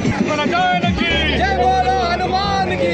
మన జానకి జై బోలో హనుమాన్ కి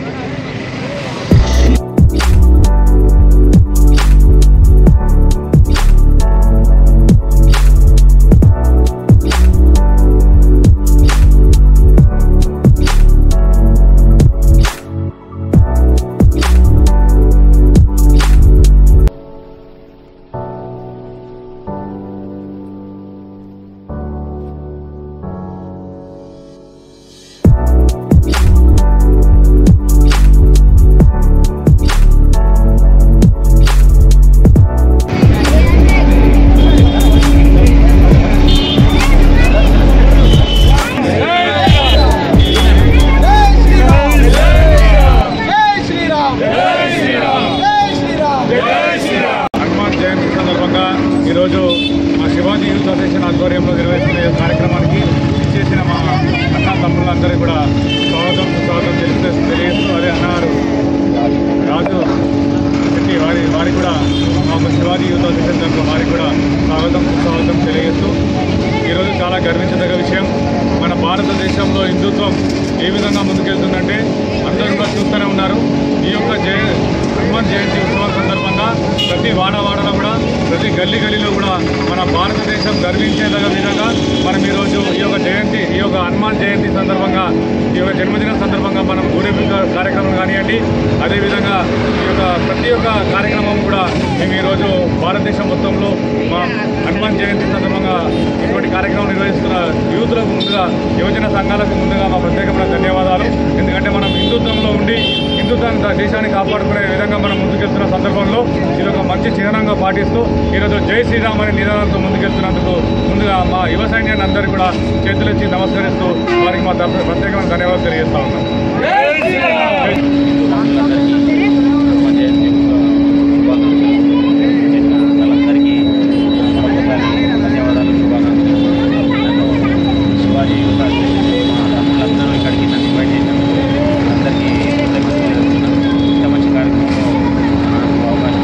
జై శ్రీరామ్ జై శ్రీరామ్ జై శ్రీరామ్ జై శ్రీరామ్ హనుమాన్ జయంతి సందర్భంగా ఈరోజు మా శివాజీ యూత్ అసోసియేషన్ ఆధ్వర్యంలో నిర్వహిస్తున్న ఈ కార్యక్రమానికి ఇచ్చేసిన మా అన్న తమ్ముళ్ళందరికీ కూడా స్వాగతం సుస్వాగతం తెలిస్తే తెలియజేస్తూ అదే అన్నారు రాజు శెట్టి వారి వారికి కూడా మా శివాజీ యూత్ అసోసియేషన్ తరఫున వారికి కూడా స్వాగతం సుస్వాగతం తెలియజేస్తూ ఈరోజు చాలా గర్వించదగ్గ విషయం మన భారతదేశంలో హిందుత్వం ఏ విధంగా ముందుకెళ్తుందంటే అందరూ కూడా చూస్తూనే ఉన్నారు ఈ యొక్క జయ హనుమాన్ జయంతి ఉత్సవం సందర్భంగా ప్రతి వాడవాడలో కూడా ప్రతి గల్లీ గల్లీలో కూడా మన భారతదేశం గర్వించేదగ్గ విధంగా మనం ఈరోజు ఈ యొక్క జయంతి ఈ యొక్క హనుమాన్ జయంతి సందర్భంగా ఈ యొక్క జన్మదిన సందర్భంగా మనం ఊరేగింపు కార్యక్రమం కానివ్వండి అదేవిధంగా ఈ యొక్క ప్రతి ఒక్క కార్యక్రమం కూడా మేము ఈరోజు భారతదేశం మొత్తంలో మా హనుమాన్ జయంతి సందర్భంగా ఇటువంటి కార్యక్రమం నిర్వహిస్తున్న యూత్లకు ముందుగా యువజన సంఘాలకు ముందుగా మా ప్రత్యేకమైన ధన్యవాదాలు ఎందుకంటే మనం హిందుత్వంలో ఉండి హిందుత్వాన్ని దా- దేశాన్ని కాపాడుకునే విధంగా మనం ముందుకెళ్తున్న సందర్భంలో ఇది ఒక మంచి చిహ్నంగా పాటిస్తూ ఈరోజు జై శ్రీరామ్ అనే నిదానంతో ముందుకెళ్తున్నందుకు ముందుగా మా యువ సైన్యాన్ని అందరికీ కూడా చేతులెత్తి నమస్కరిస్తూ వారికి మా తరఫున ప్రత్యేకమైన ధన్యవాదాలు తెలియజేస్తా ఉన్నాం వాళ్ళందరికీ మరొకసారి ధన్యవాదాలు శుభాకాంక్షలు నన్ను శివాజీ యూత్ అసోసియేషన్ మా తమ్ముళ్ళందరూ ఇక్కడికి నన్ను ఇన్వైట్ చేసినందుకు అందరికీ కృతజ్ఞతలు తెలుపుతున్నాను ఇంత మంచి కార్యక్రమంలో నాకు అవకాశం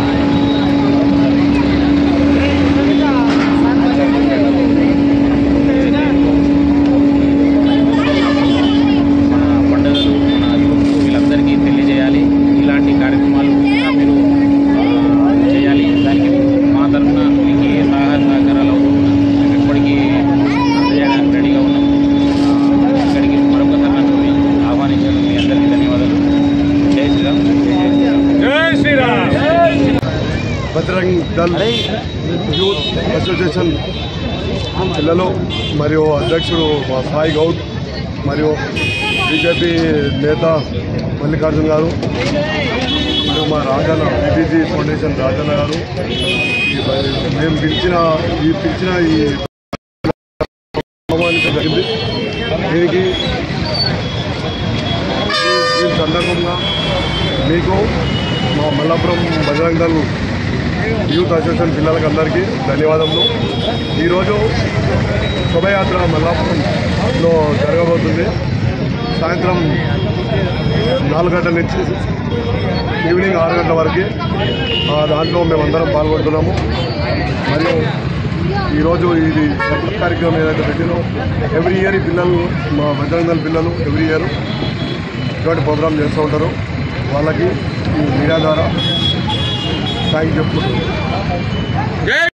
మన పండుగలు మన యువకులు వీళ్ళందరికీ తెలియజేయాలి ఇలాంటి కార్యక్రమాలు ఇంకా మీరు ఆ, చేయాలి దానికి మా తరఫున మీకు ఏ సహాయ సహకారాలు అవుతున్నా మేము ఎప్పటికీ అందజేయడానికి రెడీగా ఉన్నాం ఆ, ఇక్కడికి మరొకసారి నన్ను ఆహ్వానించడం మీ అందరికీ ధన్యవాదాలు జై శ్రీరామ్ జై శ్రీరామ్ జై శ్రీరామ్ బజరంగ్ దళ్ యూత్ అసోసియేషన్ పిల్లలు మరియు అధ్యక్షుడు మా సాయి గౌడ్ మరియు బీజేపీ నేత మల్లికార్జున్ గారు మరియు మా రాజన్న బీబీజీ ఫౌండేషన్ రాజన్న గారు ఈ బ- మేము పిలిచిన ఈ పిలిచిన ఈ ఆహ్వానించడం జరిగింది దీనికి ఈ- ఈ సందర్భంగా మీకు మా మల్లాపురం బజరంగ్ దళ్ యూత్ అసోసియేషన్ పిల్లలకి అందరికీ ధన్యవాదములు ఈరోజు శోభయాత్ర మల్లాపురంలో జరగబోతుంది సాయంత్రం నాలుగు గంటల నుంచి ఈవినింగ్ ఆరు గంటల వరకు ఆ దాంట్లో మేమందరం పాల్గొంటున్నాము మరియు ఈరోజు ఇది కొత్త కార్యక్రమం ఏదైతే పెట్టినో ఎవ్రీ ఇయర్ ఈ పిల్లలు మా బజరంగల్ పిల్లలు ఎవ్రీ ఇయర్ ఇటువంటి ప్రోగ్రామ్ చేస్తూ ఉంటారు వాళ్ళకి ఈ మీడియా ద్వారా థ్యాంక్ చెప్పుకుంటున్నాను